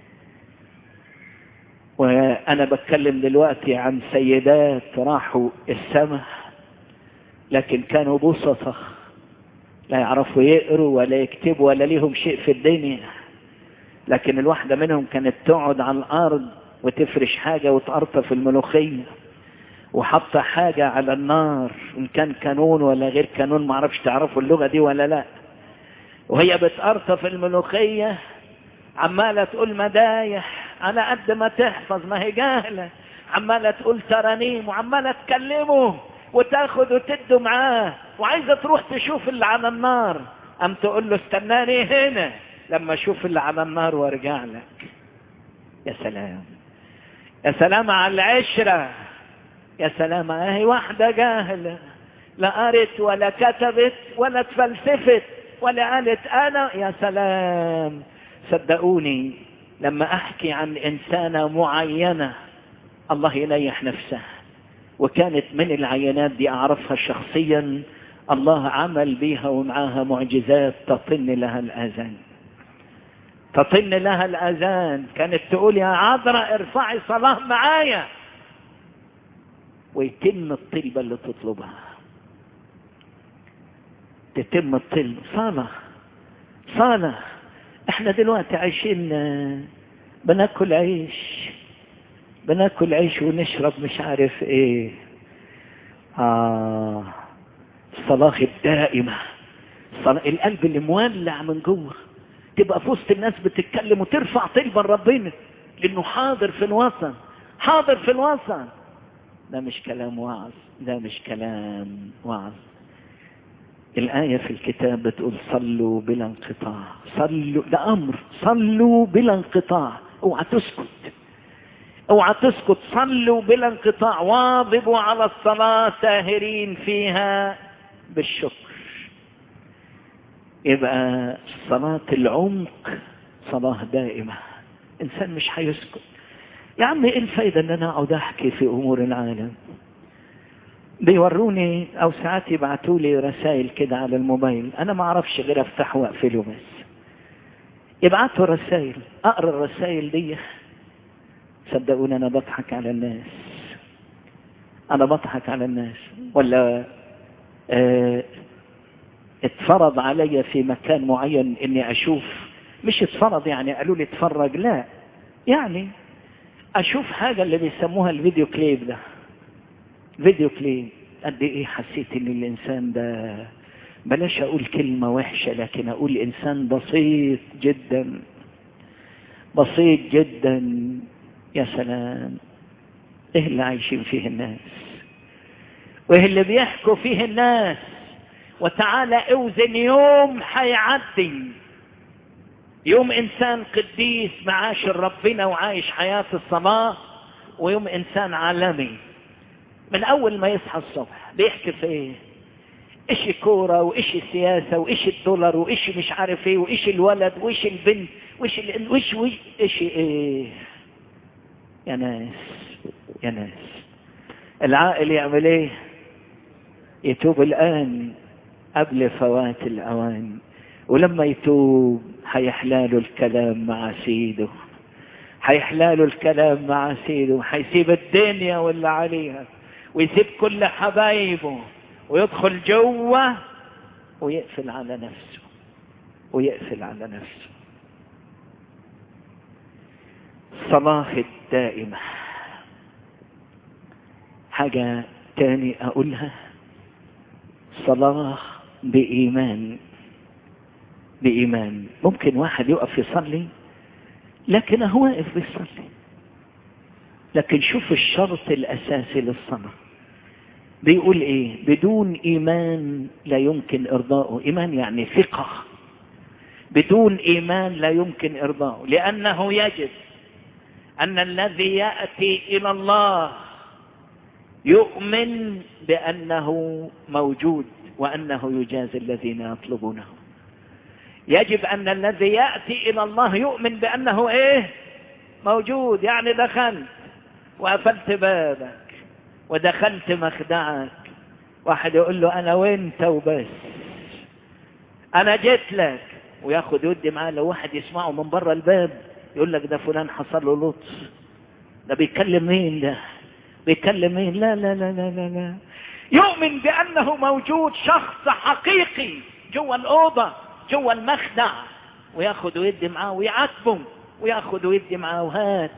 وأنا بتكلم دلوقتي عن سيدات راحوا السماء لكن كانوا بسطة لا يعرفوا يقروا ولا يكتبوا ولا ليهم شيء في الدنيا لكن الواحدة منهم كانت تقعد على الأرض وتفرش حاجة وتقرطف الملوخية وحاطة حاجة على النار إن كان كانون ولا غير كانون معرفش تعرفوا اللغة دي ولا لا وهي بتقرطف الملوخية عمالة تقول مدايح على قد ما تحفظ ما هي جاهلة عمالة تقول ترانيم وعمالة تكلمه وتاخد وتدوا معاه وعايزة تروح تشوف اللي على النار أم تقول له استناني هنا لما اشوف اللي على النار وارجع لك يا سلام يا سلام على العشرة يا سلام هي واحدة جاهلة لا قرت ولا كتبت ولا تفلسفت ولا قالت انا يا سلام صدقوني لما احكي عن انسانة معينة الله ينيح نفسه وكانت من العينات دي اعرفها شخصيا الله عمل بيها ومعاها معجزات تطن لها الاذان تطن لها الاذان كانت تقول يا عذراء ارفعي صلاة معايا ويتم الطلبة اللي تطلبها تتم الطلب صلاة صلاة احنا دلوقتي عايشين بناكل عيش بناكل عيش ونشرب مش عارف ايه اه الصلاة الدائمة الصلاة القلب اللي مولع من جوه تبقى في وسط الناس بتتكلم وترفع طلبا ربنا لانه حاضر في الوسط حاضر في الوسط ده مش كلام وعظ ده مش كلام وعظ الآية في الكتاب بتقول صلوا بلا انقطاع صلوا ده أمر صلوا بلا انقطاع اوعى تسكت اوعى تسكت صلوا بلا انقطاع واظبوا على الصلاة ساهرين فيها بالشكر يبقى صلاة العمق صلاة دائمة إنسان مش هيسكت يا عم إيه الفايدة إن أنا أقعد أحكي في أمور العالم بيوروني أو ساعات يبعتوا لي رسائل كده على الموبايل أنا ما أعرفش غير أفتحه وأقفله بس يبعتوا رسائل أقرأ الرسائل دي صدقوني أنا بضحك على الناس أنا بضحك على الناس ولا اه اتفرض علي في مكان معين إني أشوف مش اتفرض يعني قالوا لي اتفرج لا يعني أشوف حاجة اللي بيسموها الفيديو كليب ده فيديو كليب قد إيه حسيت إن الإنسان ده بلاش أقول كلمة وحشة لكن أقول إنسان بسيط جدا بسيط جدا يا سلام إيه اللي عايشين فيه الناس وإيه اللي بيحكوا فيه الناس وتعالى اوزن يوم حيعدي يوم إنسان قديس معاشر ربنا وعايش حياة الصلاة ويوم إنسان عالمي من أول ما يصحى الصبح بيحكي في إيه إيش كورة وإيش سياسة وإيش الدولار وإيش مش عارف إيه وإيش الولد وإيش البنت وإيش ال... وإيش وإيش إيش إيه يا ناس يا ناس العاقل يعمل إيه يتوب الآن قبل فوات الأوان ولما يتوب هيحلاله الكلام مع سيده هيحلاله الكلام مع سيده هيسيب الدنيا واللي عليها ويسيب كل حبايبه ويدخل جوه ويقفل على نفسه ويقفل على نفسه الصلاة الدائمة حاجة تاني أقولها صلاة بإيمان بإيمان ممكن واحد يقف يصلي لكن هو واقف بيصلي لكن شوف الشرط الأساسي للصلاة بيقول ايه بدون ايمان لا يمكن ارضاؤه ايمان يعني ثقة بدون ايمان لا يمكن ارضاؤه لانه يجب ان الذي يأتي الى الله يؤمن بانه موجود وانه يجازي الذين يطلبونه يجب ان الذي يأتي الى الله يؤمن بانه ايه موجود يعني دخلت وقفلت بابك ودخلت مخدعك واحد يقول له انا وانت وبس انا جيت لك وياخد يدي معاه لو واحد يسمعه من بره الباب يقول لك ده فلان حصل له لطف ده بيتكلم مين ده بيتكلم مين لا لا لا لا لا, لا. يؤمن بانه موجود شخص حقيقي جوا الاوضه جوا المخدع وياخد ويدي معاه ويعاتبه وياخد ويدي معاه وهات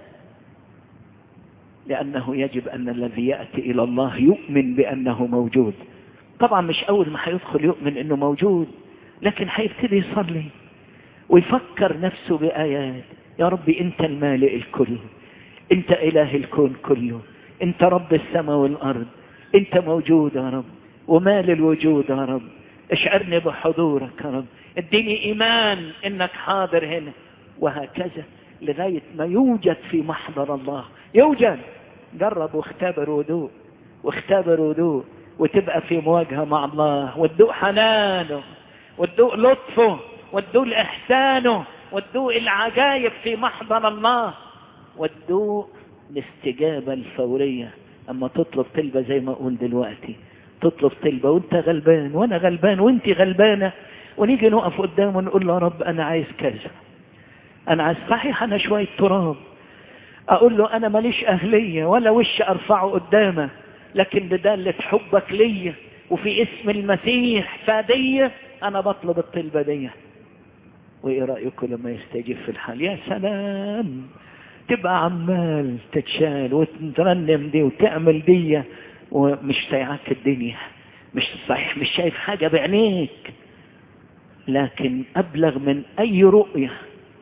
لأنه يجب أن الذي يأتي إلى الله يؤمن بأنه موجود طبعا مش أول ما هيدخل يؤمن أنه موجود لكن هيبتدي يصلي ويفكر نفسه بآيات يا ربي أنت المالئ الكل أنت إله الكون كله أنت رب السماء والأرض أنت موجود يا رب ومال الوجود يا رب اشعرني بحضورك يا رب اديني إيمان أنك حاضر هنا وهكذا لغاية ما يوجد في محضر الله يوجد جرب واختبر ودوق واختبر ودوق وتبقى في مواجهة مع الله وتدوق حنانه وتدوق لطفه وتدوق إحسانه وتدوق العجائب في محضر الله وتدوق الاستجابة الفورية أما تطلب طلبة زي ما أقول دلوقتي تطلب طلبة وانت غلبان وانا غلبان وانت غلبانة ونيجي نقف قدامه ونقول له يا رب انا عايز كذا انا عايز صحيح انا شوية تراب اقول له انا ماليش اهلية ولا وش ارفعه قدامك لكن بدالة حبك ليا وفي اسم المسيح فادية انا بطلب الطلبة دي وايه رأيكم لما يستجيب في الحال يا سلام تبقى عمال تتشال وترنم دي وتعمل دي ومش سايعاك الدنيا مش صحيح مش شايف حاجة بعينيك لكن أبلغ من أي رؤية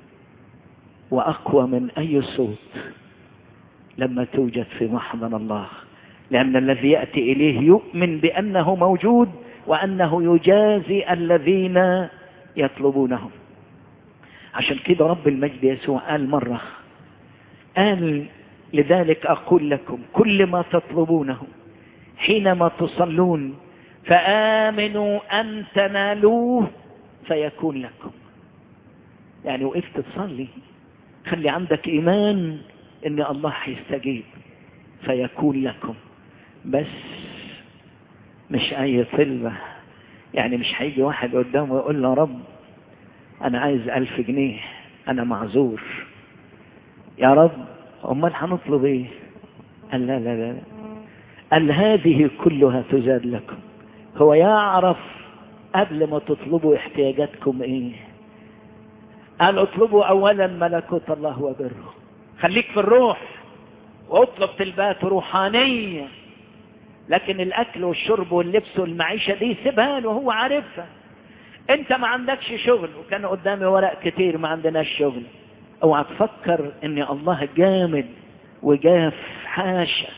وأقوى من أي صوت لما توجد في محضن الله لأن الذي يأتي إليه يؤمن بأنه موجود وأنه يجازي الذين يطلبونه عشان كده رب المجد يسوع قال مرة قال لذلك أقول لكم كل ما تطلبونه حينما تصلون فآمنوا أن تنالوه فيكون لكم يعني وقفت تصلي خلي عندك إيمان إن الله هيستجيب فيكون لكم بس مش أي طلبة يعني مش هيجي واحد قدامه ويقول له رب أنا عايز ألف جنيه أنا معذور يا رب أمال هنطلب إيه قال لا لا لا قال هذه كلها تزاد لكم هو يعرف قبل ما تطلبوا احتياجاتكم ايه قال اطلبوا اولا ملكوت الله وبره خليك في الروح واطلب طلبات روحانية لكن الاكل والشرب واللبس والمعيشة دي سيبها له هو عارفها انت ما عندكش شغل وكان قدامي ورق كتير ما عندناش شغل اوعى تفكر ان الله جامد وجاف حاشا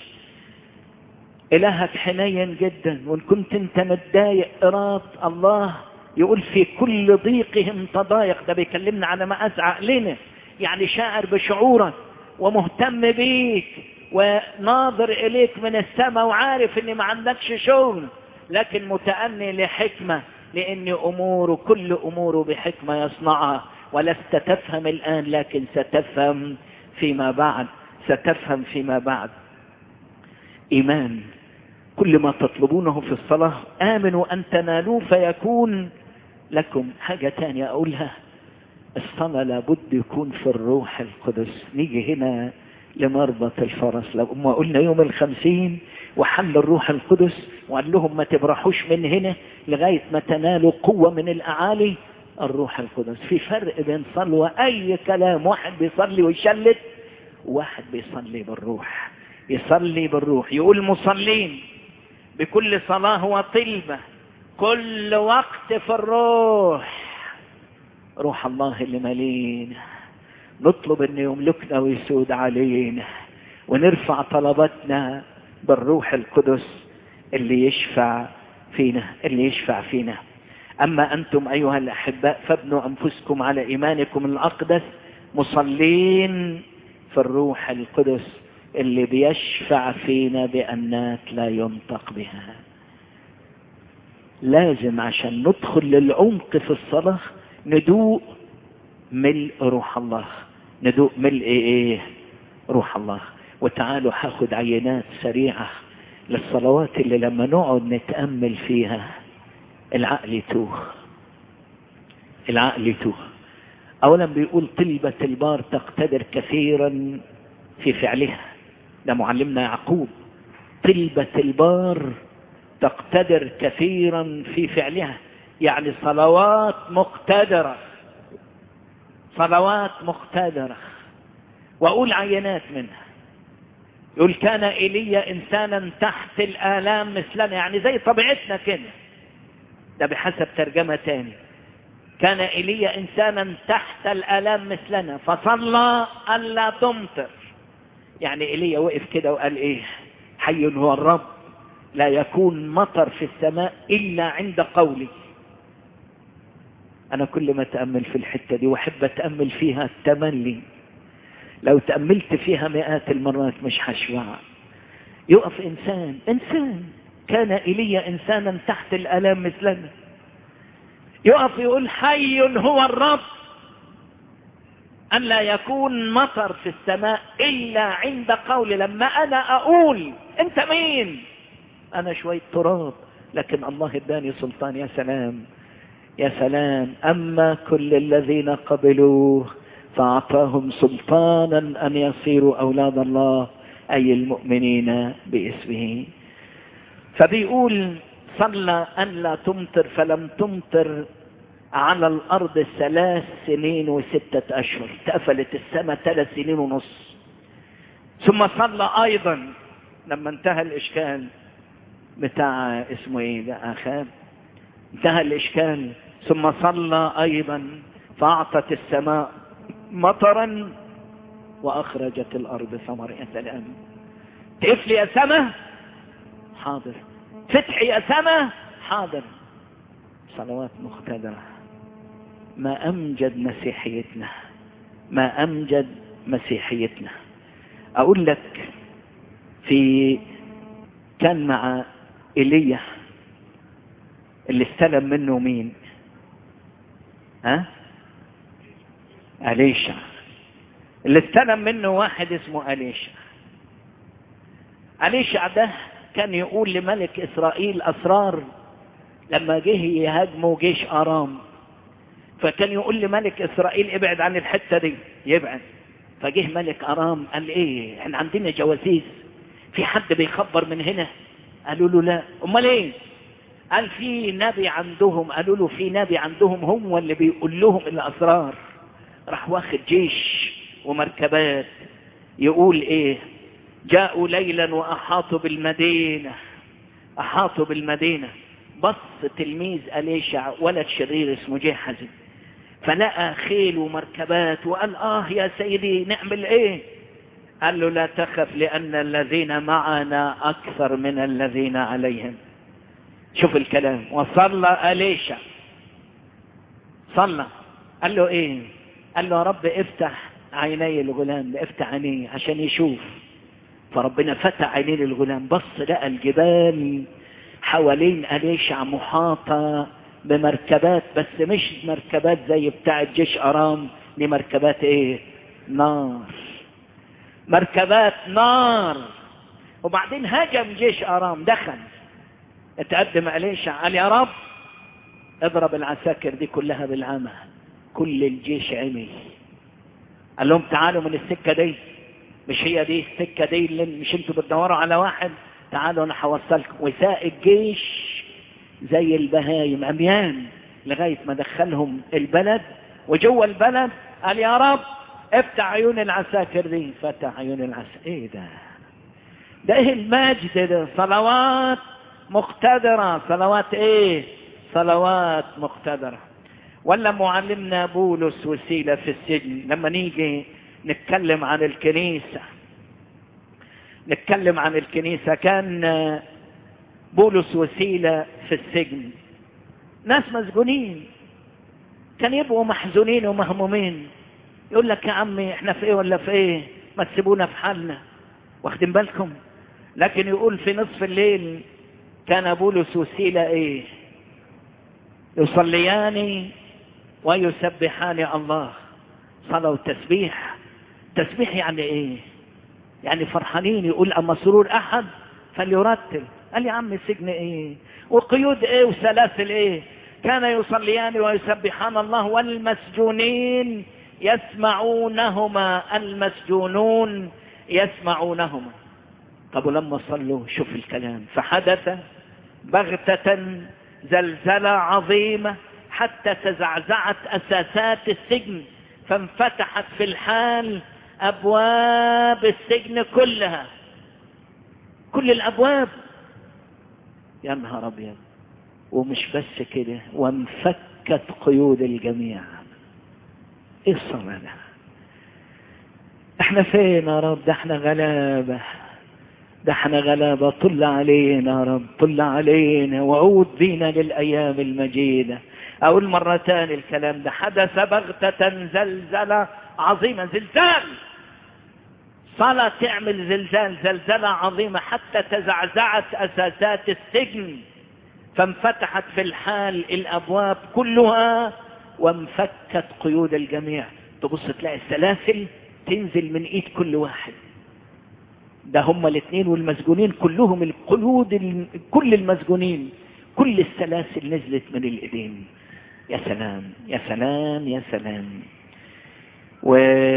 إلهك حنين جدا وإن كنت أنت متضايق إراد الله يقول في كل ضيقهم تضايق ده بيكلمنا على مقاس عقلنا يعني شاعر بشعورك ومهتم بيك وناظر إليك من السماء وعارف إن ما عندكش شغل لكن متأني لحكمة لأن أموره كل أموره بحكمة يصنعها ولست تفهم الآن لكن ستفهم فيما بعد ستفهم فيما بعد إيمان كل ما تطلبونه في الصلاة آمنوا أن تنالوه فيكون لكم حاجة تانية أقولها الصلاة لابد يكون في الروح القدس نيجي هنا لمربط الفرس لما قلنا يوم الخمسين وحل الروح القدس وقال لهم ما تبرحوش من هنا لغاية ما تنالوا قوة من الأعالي الروح القدس في فرق بين صلوة أي كلام واحد بيصلي ويشلت وواحد بيصلي بالروح يصلي بالروح يقول مصلين بكل صلاة وطلبة كل وقت في الروح روح الله اللي ملينا نطلب انه يملكنا ويسود علينا ونرفع طلباتنا بالروح القدس اللي يشفع فينا اللي يشفع فينا اما انتم ايها الاحباء فابنوا انفسكم على ايمانكم الاقدس مصلين في الروح القدس اللي بيشفع فينا بأنات لا ينطق بها لازم عشان ندخل للعمق في الصلاة ندوق ملء روح الله ندوق ملء ايه روح الله وتعالوا هاخد عينات سريعة للصلوات اللي لما نقعد نتأمل فيها العقل يتوه العقل يتوه اولا بيقول طلبة البار تقتدر كثيرا في فعلها ده معلمنا يعقوب طلبة البار تقتدر كثيرا في فعلها يعني صلوات مقتدرة صلوات مقتدرة وأقول عينات منها يقول كان إيليا إنسانا تحت الآلام مثلنا يعني زي طبيعتنا كده ده بحسب ترجمة تاني كان إيليا إنسانا تحت الآلام مثلنا فصلى ألا تمطر يعني ايليا وقف كده وقال ايه حي هو الرب لا يكون مطر في السماء الا عند قولي انا كل ما اتامل في الحته دي واحب اتامل فيها التملي لو تاملت فيها مئات المرات مش هشبع يقف انسان انسان كان ايليا انسانا تحت الالام مثلنا يقف يقول حي هو الرب أن لا يكون مطر في السماء إلا عند قولي لما أنا أقول أنت مين أنا شوية تراب لكن الله اداني سلطان يا سلام يا سلام أما كل الذين قبلوه فأعطاهم سلطانا أن يصيروا أولاد الله أي المؤمنين باسمه فبيقول صلى أن لا تمطر فلم تمطر على الأرض ثلاث سنين وستة أشهر تقفلت السماء ثلاث سنين ونص ثم صلى أيضا لما انتهى الإشكال بتاع اسمه إيه ده آخاب انتهى الإشكال ثم صلى أيضا فأعطت السماء مطرا وأخرجت الأرض ثمر يا سلام تقفل يا سماء حاضر فتح يا سماء حاضر صلوات مقتدرة ما أمجد مسيحيتنا ما أمجد مسيحيتنا أقول لك في كان مع إيليا اللي استلم منه مين ها أليشع اللي استلم منه واحد اسمه أليشع أليشع ده كان يقول لملك إسرائيل أسرار لما جه يهاجموا جيش أرام فكان يقول لملك إسرائيل ابعد عن الحتة دي يبعد فجه ملك أرام قال إيه احنا عندنا جواسيس في حد بيخبر من هنا قالوا له لا امال ايه قال في نبي عندهم قالوا له في نبي عندهم هو اللي بيقول لهم الاسرار راح واخد جيش ومركبات يقول ايه جاءوا ليلا واحاطوا بالمدينة احاطوا بالمدينة بص تلميذ أليشع ولد شرير اسمه جحزم فلقى خيل ومركبات وقال اه يا سيدي نعمل ايه قال له لا تخف لأن الذين معنا أكثر من الذين عليهم شوف الكلام وصلى أليشع صلى قال له ايه قال له يا رب افتح عيني الغلام افتح عينيه عشان يشوف فربنا فتح عينيه للغلام بص لقى الجبال حوالين أليشع محاطة بمركبات بس مش مركبات زي بتاع الجيش أرام دي مركبات ايه نار مركبات نار وبعدين هجم جيش أرام دخل اتقدم أليشع قال يا رب اضرب العساكر دي كلها بالعمى كل الجيش عمي قال لهم تعالوا من السكة دي مش هي دي السكة دي اللي مش انتوا بتدوروا على واحد تعالوا انا هوصلكم وساق الجيش زي البهايم عميان لغاية ما دخلهم البلد وجوه البلد قال يا رب افتح عيون العساكر دي فتح عيون العساكر ايه ده ده ايه المجد ده صلوات مقتدرة صلوات ايه صلوات مقتدرة ولا معلمنا بولس وسيلة في السجن لما نيجي نتكلم عن الكنيسة نتكلم عن الكنيسة كان بولس وسيلة في السجن ناس مسجونين كان يبقوا محزونين ومهمومين يقول لك يا عمي احنا في ايه ولا في ايه ما تسيبونا في حالنا واخدين بالكم لكن يقول في نصف الليل كان بولس وسيلة ايه يصليان ويسبحان الله صلاة وتسبيح تسبيح يعني ايه يعني فرحانين يقول اما سرور احد فليرتل قال يا عم السجن ايه وقيود ايه وسلاسل ايه كان يصليان ويسبحان الله والمسجونين يسمعونهما المسجونون يسمعونهما طب ولما صلوا شوف الكلام فحدث بغتة زلزلة عظيمة حتى تزعزعت أساسات السجن فانفتحت في الحال أبواب السجن كلها كل الأبواب يا نهار أبيض ومش بس كده وانفكت قيود الجميع ايه الصلاة ده احنا فين يا رب ده احنا غلابة ده احنا غلابة طل علينا يا رب طل علينا وعود بينا للأيام المجيدة أقول مرة تاني الكلام ده حدث بغتة زلزلة عظيمة زلزال صلاة تعمل زلزال زلزلة عظيمة حتى تزعزعت أساسات السجن فانفتحت في الحال الأبواب كلها وانفكت قيود الجميع تبص تلاقي السلاسل تنزل من ايد كل واحد ده هم الاثنين والمسجونين كلهم القيود كل المسجونين كل السلاسل نزلت من الايدين يا سلام يا سلام يا سلام و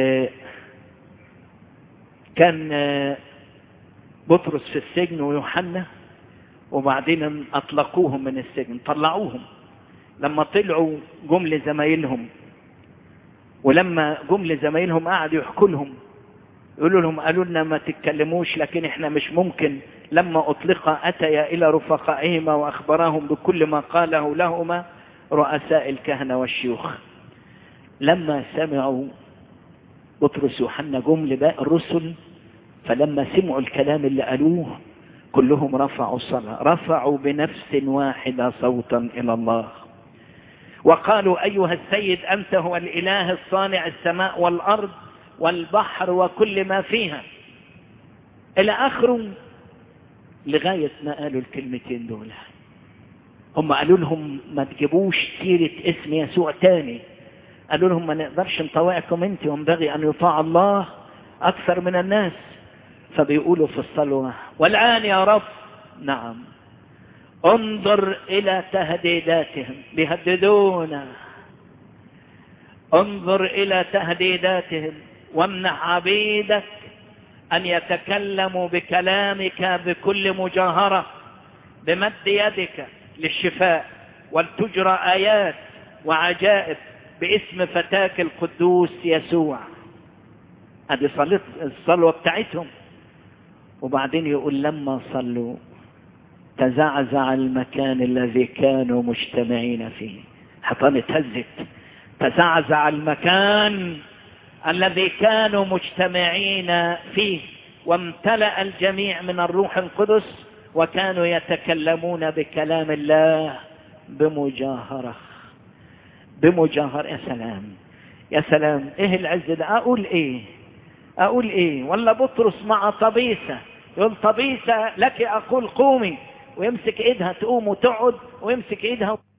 كان بطرس في السجن ويوحنا وبعدين اطلقوهم من السجن طلعوهم لما طلعوا جم لزمايلهم ولما جم لزمايلهم قعدوا يحكوا لهم يقولوا لهم قالوا لنا ما تتكلموش لكن احنا مش ممكن لما اطلق اتيا الى رفقائهما واخبراهم بكل ما قاله لهما رؤساء الكهنة والشيوخ لما سمعوا بطرس وحنا جم لباقي الرسل فلما سمعوا الكلام اللي قالوه كلهم رفعوا الصلاة رفعوا بنفس واحدة صوتا إلى الله وقالوا أيها السيد أنت هو الإله الصانع السماء والأرض والبحر وكل ما فيها إلى آخره لغاية ما قالوا الكلمتين دول هم قالوا لهم ما تجيبوش سيرة اسم يسوع تاني قالوا لهم ما نقدرش نطوعكم انت وينبغي ان يطاع الله اكثر من الناس فبيقولوا في الصلوة والآن يا رب نعم انظر إلى تهديداتهم بيهددونا انظر إلى تهديداتهم وامنح عبيدك أن يتكلموا بكلامك بكل مجاهرة بمد يدك للشفاء ولتجرى آيات وعجائب باسم فتاك القدوس يسوع هذه صلت الصلوة بتاعتهم وبعدين يقول لما صلوا تزعزع المكان الذي كانوا مجتمعين فيه حيطان اتهزت تزعزع المكان الذي كانوا مجتمعين فيه وامتلأ الجميع من الروح القدس وكانوا يتكلمون بكلام الله بمجاهرة بمجاهرة يا سلام يا سلام ايه العز ده اقول ايه اقول ايه ولا بطرس مع طبيسة يقول طبيسة لك اقول قومي ويمسك ايدها تقوم وتقعد ويمسك ايدها